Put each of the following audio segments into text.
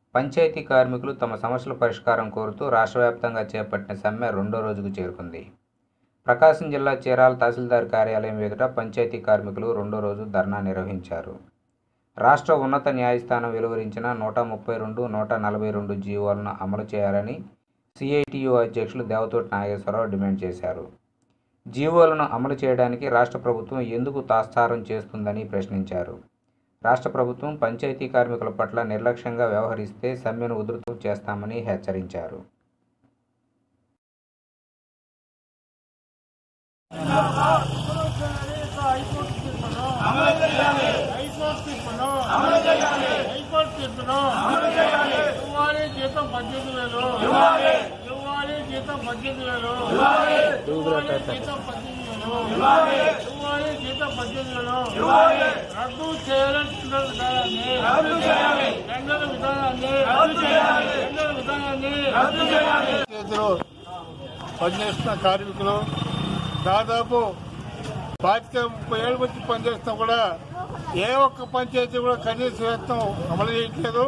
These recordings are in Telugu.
పంచాయతీ కార్మికులు తమ సమస్యల పరిష్కారం కోరుతూ రాష్ట్ర వ్యాప్తంగా చేపట్టిన సమ్మె రెండో రోజుకు చేరుకుంది ప్రకాశం జిల్లా చీరాల తహసీల్దార్ కార్యాలయం ఎదుట పంచాయతీ కార్మికులు రెండో రోజు ధర్నా నిర్వహించారు రాష్ట్ర ఉన్నత న్యాయస్థానం వెలువరించిన నూట ముప్పై రెండు నూట నలభై రెండు జీవోలను అమలు చేయాలని సిఐటియు అధ్యక్షులు దేవతోటి నాగేశ్వరరావు డిమాండ్ చేశారు జీవోలను అమలు చేయడానికి రాష్ట్ర ప్రభుత్వం ఎందుకు తాత్సారం చేస్తుందని ప్రశ్నించారు రాష్ట్ర ప్రభుత్వం పంచాయతీ కార్మికుల పట్ల నిర్లక్ష్యంగా వ్యవహరిస్తే సమ్మెను ఉధృతం చేస్తామని హెచ్చరించారు హైకోర్టు తీర్పును హైకోర్టు తీర్పును ఇవ్వాలి జీతం పద్దెనిమిది వేలు ఇవ్వాలి జీతం పద్దెనిమిది వేలు ఇవ్వాలి జీతం పద్దెనిమిది వేలు ఇవ్వాలి జీతం పద్దెనిమిది వేలు రద్దు చేయాలని టెండర్ విధానాన్ని టెండర్ విధానాన్ని టెండర్ విధానాన్ని చేతిలో పనిచేస్తున్న కార్మికులు దాదాపు పాతిక ముప్పై ఏళ్ళ వచ్చి పనిచేస్తాం కూడా ఏ ఒక్క పంచాయతీ కూడా కనీస వేతనం అమలు చేయట్లేదు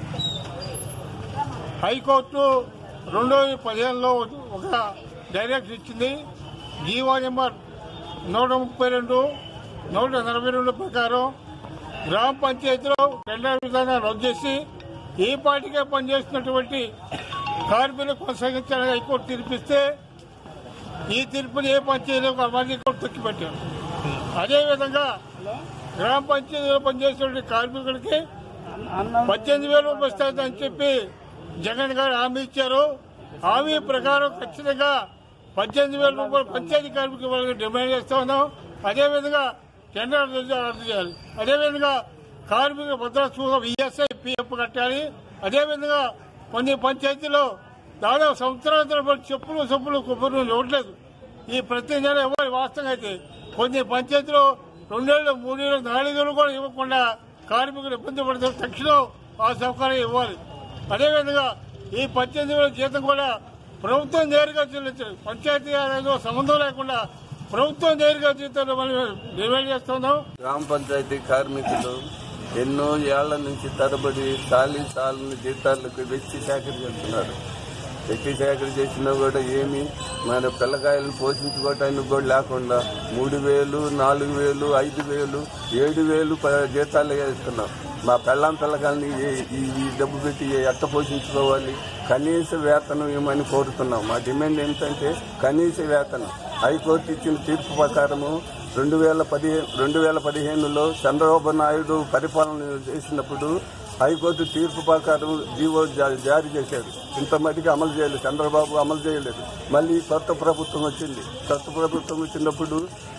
హైకోర్టు రెండు వేల పదిహేనులో ఒక డైరెక్ట్ ఇచ్చింది జీవో నెంబర్ నూట ముప్పై రెండు నూట నలభై రెండు ప్రకారం గ్రామ పంచాయతీలో టెండర్ విధానాన్ని రద్దు చేసి ఈ పార్టీకే పనిచేస్తున్నటువంటి కార్మికులు కొనసాగించాలని హైకోర్టు తీర్పిస్తే ఈ తీర్పుని ఏ పంచాయతీలో అమలు కూడా తొక్కిపెట్టారు అదేవిధంగా గ్రామ పంచాయతీలో పనిచేసేటువంటి కార్మికులకి పద్దెనిమిది వేల రూపాయలు ఇస్తారని చెప్పి జగన్ గారు హామీ ఇచ్చారు హామీ ప్రకారం ఖచ్చితంగా పద్దెనిమిది వేల రూపాయలు పంచాయతీ కార్మికుల వాళ్ళకి డిమాండ్ చేస్తా ఉన్నాం అదేవిధంగా టెండర్ రద్దు రద్దు చేయాలి అదేవిధంగా కార్మిక భద్రత సూత్రం ఈఎస్ఐ పిఎఫ్ కట్టాలి అదేవిధంగా కొన్ని పంచాయతీలో దాదాపు సంవత్సరాల తరబడి చెప్పులు సొప్పులు కొబ్బరి నూనె ఇవ్వట్లేదు ఈ ప్రతి నెల ఇవ్వాలి వాస్తవంగా అయితే కొన్ని పంచాయతీలో రెండేళ్ళు మూడేళ్ళు నాలుగేళ్ళు కూడా ఇవ్వకుండా కార్మికులు ఇబ్బంది పడతారు తక్షణం ఆ సౌకర్యం ఇవ్వాలి అదేవిధంగా ఈ పద్దెనిమిది వేల జీతం కూడా ప్రభుత్వం నేరుగా చెల్లించారు పంచాయతీ ఆదాయంతో సంబంధం లేకుండా ప్రభుత్వం నేరుగా జీతాలు మనం డిమాండ్ చేస్తున్నాం గ్రామ పంచాయతీ కార్మికులు ఎన్నో ఏళ్ల నుంచి తరబడి సాలి సాలని జీతాలకు వెచ్చి సేకరిస్తున్నారు వెచ్చి సేకరి చేసినా కూడా ఏమి మన పిల్లకాయలను పోషించుకోవటానికి కూడా లేకుండా మూడు వేలు నాలుగు వేలు ఐదు వేలు ఏడు వేలు ప- జీతాలు ఇస్తున్నాం మా పెళ్ళాం పిల్లకాయలని ఈ- ఈ ఈ డబ్బు పెట్టి ఎట్ట పోషించుకోవాలి కనీస వేతనం ఇవ్వమని కోరుతున్నాం మా డిమాండ్ ఏంటంటే కనీస వేతనం హైకోర్టు ఇచ్చిన తీర్పు ప్రకారము రెండు వేల పదిహేను రెండు వేల పదిహేనులో చంద్రబాబు నాయుడు పరిపాలన చేసినప్పుడు హైకోర్టు తీర్పు ప్రకారం జీవో జా- జారీ చేశారు ఇంత మటుకు అమలు చేయలేదు చంద్రబాబు అమలు చేయలేదు మళ్ళీ కొత్త ప్రభుత్వం వచ్చింది కొత్త ప్రభుత్వం వచ్చినప్పుడు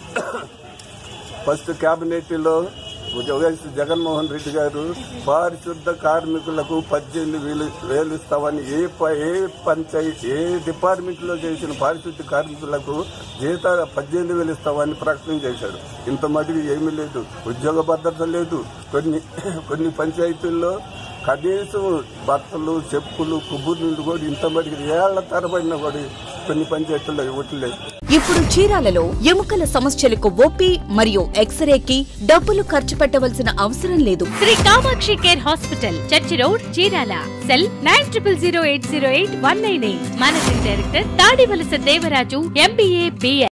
ఫస్ట్ కేబినెట్ లో వైఎస్ జగన్మోహన్ రెడ్డి గారు పారిశుద్ధ కార్మికులకు పద్దెనిమిది వేలు వేలు ఇస్తామని ఏ ప- ఏ పంచాయతీ ఏ డిపార్ట్మెంట్ లో చేసిన పారిశుద్ధ కార్మికులకు జీతాలు పద్దెనిమిది వేలు ఇస్తామని ప్రకటన చేశాడు ఇంత మటుకు ఏమీ లేదు ఉద్యోగ భద్రత లేదు కొన్ని కొన్ని పంచాయతీల్లో కనీసం బట్టలు చెప్పులు కుబ్బురు నుండి కూడా ఇంత మటుకు ఏళ్ల తరబడిన కూడా కొన్ని పంచాయతీల్లో ఇవ్వట్లేదు ఇప్పుడు చీరాలలో ఎముకల సమస్యలకు ఓపీ మరియు ఎక్స్రేకి డబ్బులు ఖర్చు పెట్టవలసిన అవసరం లేదు Shri Kamakshi care hospital church road Chirala cell nine triple zero eight zero eight one nine eight managing director Tadivalasa Devaraju MBA BL